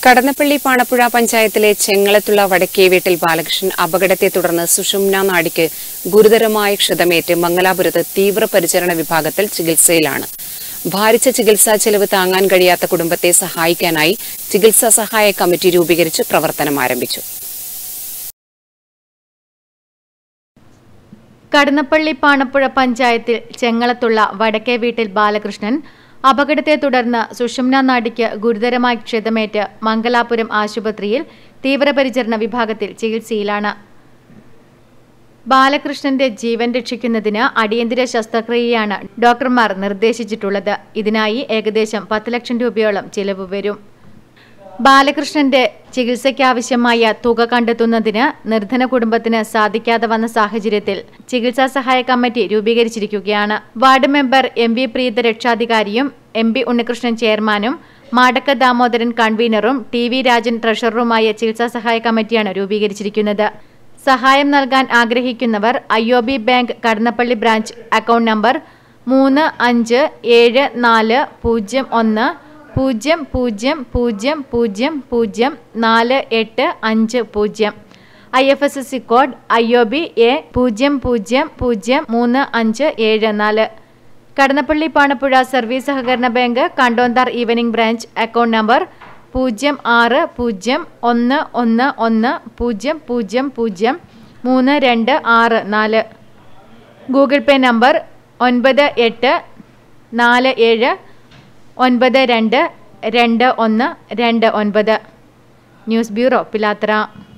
കടന്നപ്പള്ളി പാണപ്പുഴ പഞ്ചായത്തിലെ ചെങ്ങളത്തുള്ള വടക്കേ വീട്ടിൽ ബാലകൃഷ്ണൻ അപകടത്തെ തുടർന്ന് സുഷുമ്ന നാടിക്ക് ഗുരുതരമായ ക്ഷതമേറ്റ് മംഗലാപുരത്ത് തീവ്രപരിചരണ വിഭാഗത്തിൽ ചികിത്സയിലാണ് ഭാരിച്ച ചികിത്സാ ചെലവ് താങ്ങാൻ കഴിയാത്ത കുടുംബത്തെ സഹായിക്കാനായി ചികിത്സാ സഹായ കമ്മിറ്റി രൂപീകരിച്ച് പ്രവർത്തനം ആരംഭിച്ചു കടന്നപ്പള്ളി പാണപ്പുഴ പഞ്ചായത്തിൽ ചെങ്ങളത്തുള്ള വടക്കേ വീട്ടിൽ ബാലകൃഷ്ണൻ അപകടത്തെ തുടർന്ന് സുഷുമ്ന നാടിക്ക് ഗുരുതരമായി ക്ഷതമേറ്റ് മംഗലാപുരം ആശുപത്രിയിൽ തീവ്രപരിചരണ വിഭാഗത്തിൽ ചികിത്സയിലാണ് ബാലകൃഷ്ണന്റെ ജീവൻ രക്ഷിക്കുന്നതിന് അടിയന്തര ശസ്ത്രക്രിയയാണ് ഡോക്ടർമാർ നിർദ്ദേശിച്ചിട്ടുള്ളത് ഇതിനായി ഏകദേശം പത്ത് ലക്ഷം രൂപയോളം ചിലവ് വരും ബാലകൃഷ്ണന്റെ ചികിത്സയ്ക്കാവശ്യമായ തുക കണ്ടെത്തുന്നതിന് നിർധന കുടുംബത്തിന് സാധിക്കാതെ വന്ന സാഹചര്യത്തിൽ ചികിത്സാ സഹായ കമ്മിറ്റി രൂപീകരിച്ചിരിക്കുകയാണ് ward member M V Preetha രക്ഷാധികാരിയും എം പി ഉണ്ണികൃഷ്ണൻ ചെയർമാനും മാടക്ക ദാമോദരൻ കൺവീനറും ടി വി രാജൻ ട്രഷററുമായ ചികിത്സാ സഹായ കമ്മിറ്റിയാണ് രൂപീകരിച്ചിരിക്കുന്നത് സഹായം നൽകാൻ ആഗ്രഹിക്കുന്നവർ I O B bank Kadannappally branch account number മൂന്ന് അഞ്ച് ഏഴ് നാല് പൂജ്യം ഒന്ന് പൂജ്യം പൂജ്യം പൂജ്യം പൂജ്യം പൂജ്യം നാല് എട്ട് അഞ്ച് പൂജ്യം I F S S C code I O B A പൂജ്യം പൂജ്യം പൂജ്യം മൂന്ന് അഞ്ച് ഏഴ് നാല് കടന്നപ്പള്ളി പാണപ്പുഴ സർവീസ് സഹകരണ bank Kandonthar evening branch account number പൂജ്യം ആറ് പൂജ്യം ഒന്ന് ഒന്ന് ഒന്ന് പൂജ്യം പൂജ്യം പൂജ്യം മൂന്ന് രണ്ട് ആറ് നാല് ഗൂഗിൾ പേ നമ്പർ ഒൻപത് എട്ട് നാല് ഏഴ് ഒൻപത് രണ്ട് രണ്ട് ഒന്ന് രണ്ട് ഒൻപത് ന്യൂസ് ബ്യൂറോ പിലാത്ര